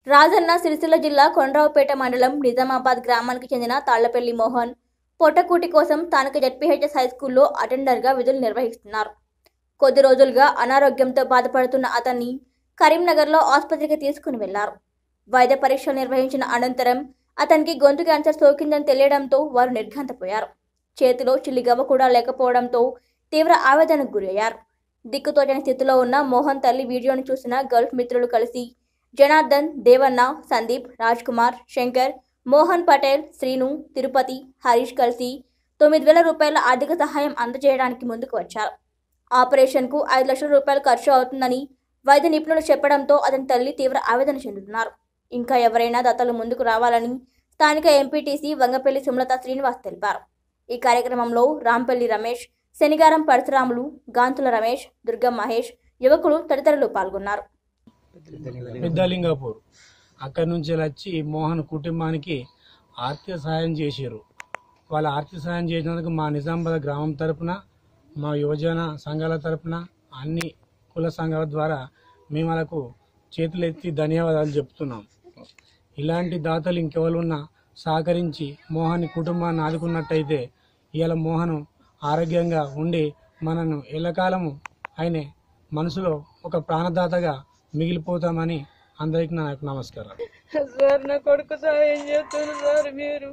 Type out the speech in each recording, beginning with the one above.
రాజన్న సిరిసిల్ల జిల్లా కొండ్రావుపేట మండలం నిజామాబాద్ గ్రామానికి చెందిన తాళ్లపల్లి మోహన్ పొట్టకూటి కోసం స్థానిక జడ్పీహెచ్ఎస్ హై స్కూల్లో అటెండర్గా విధులు నిర్వహిస్తున్నారు కొద్ది రోజులుగా అనారోగ్యంతో బాధపడుతున్న అతన్ని కరీంనగర్లో ఆసుపత్రికి తీసుకుని వెళ్లారు వైద్య పరీక్షలు నిర్వహించిన అనంతరం అతనికి గొంతు క్యాన్సర్ సోకిందని తెలియడంతో వారు నిర్ఘాంతపోయారు చేతిలో చిల్లిగవ్వ కూడా లేకపోవడంతో తీవ్ర ఆవేదనకు గురయ్యారు దిక్కుతోచని స్థితిలో ఉన్న మోహన్ తల్లి వీడియోను చూసిన గల్ఫ్ మిత్రులు కలిసి జనార్దన్ దేవన్న సందీప్ రాజ్ కుమార్ శంకర్ మోహన్ పటేల్ శ్రీను తిరుపతి హరీష్ కలిసి తొమ్మిది వేల రూపాయల ఆర్థిక సహాయం అందజేయడానికి ముందుకు వచ్చారు ఆపరేషన్కు ఐదు లక్షల రూపాయలు ఖర్చు అవుతుందని వైద్య నిపుణులు చెప్పడంతో అతని తల్లి తీవ్ర ఆవేదన చెందుతున్నారు ఇంకా ఎవరైనా దత్తలు ముందుకు రావాలని స్థానిక ఎంపీటీసీ వంగపల్లి సుమలత శ్రీనివాస్ తెలిపారు ఈ కార్యక్రమంలో రాంపల్లి రమేష్ శనిగారం పరశురాములు గాంతుల రమేష్ దుర్గం మహేష్ యువకులు తదితరులు పాల్గొన్నారు పెద్దలింగాపూర్ అక్కడి నుంచి వచ్చి మోహన్ కుటుంబానికి ఆర్థిక సహాయం చేశారు వాళ్ళ ఆర్థిక సహాయం చేసినందుకు మా నిజామాబాద్ గ్రామం తరపున మా యువజన సంఘాల తరపున అన్ని కుల సంఘాల ద్వారా మేము వాళ్ళకు చేతులెత్తి ధన్యవాదాలు చెప్తున్నాం ఇలాంటి దాతలు ఇంకెవరున్నా సహకరించి మోహన్ కుటుంబాన్ని ఆదుకున్నట్టయితే ఇవాళ మోహన్ ఆరోగ్యంగా ఉండి మనను ఎల్లకాలము ఆయన మనసులో ఒక ప్రాణదాతగా మిగిలిపోతామని అందరికీ నా యొక్క నమస్కారం సార్ నా కొడుకు సాయం చేస్తున్నారు సార్ మీరు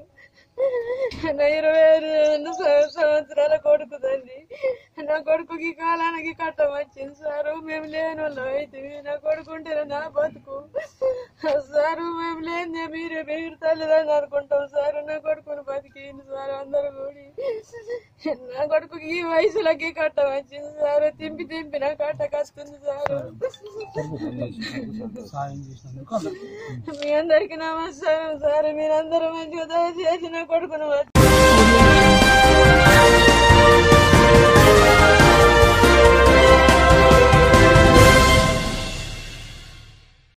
నా ఇరవై ఐదు స- సంవత్సరాల కొడుకు తండ్రి నా కొడుకుకి ఈ కాలానికి కట్టం వచ్చింది సారు మేము లేని వాళ్ళం అయితే నా కొడుకు ఉంటే నా బతుకు సారు మేము లేని మీరే మీరు తల్లిదండ్రులు అనుకుంటాం సార్ నా కొడుకుని బతికింది సార్ అందరు కూడి నా కొడుకుకి ఈ వయసులకి కట్టం వచ్చింది సార్ తింపి తింపి నా కట్ట కస్తుంది సారు మీ అందరికి నమస్కారం సార్ మీరందరూ మంచిగా దయచేసి నా కొడుకును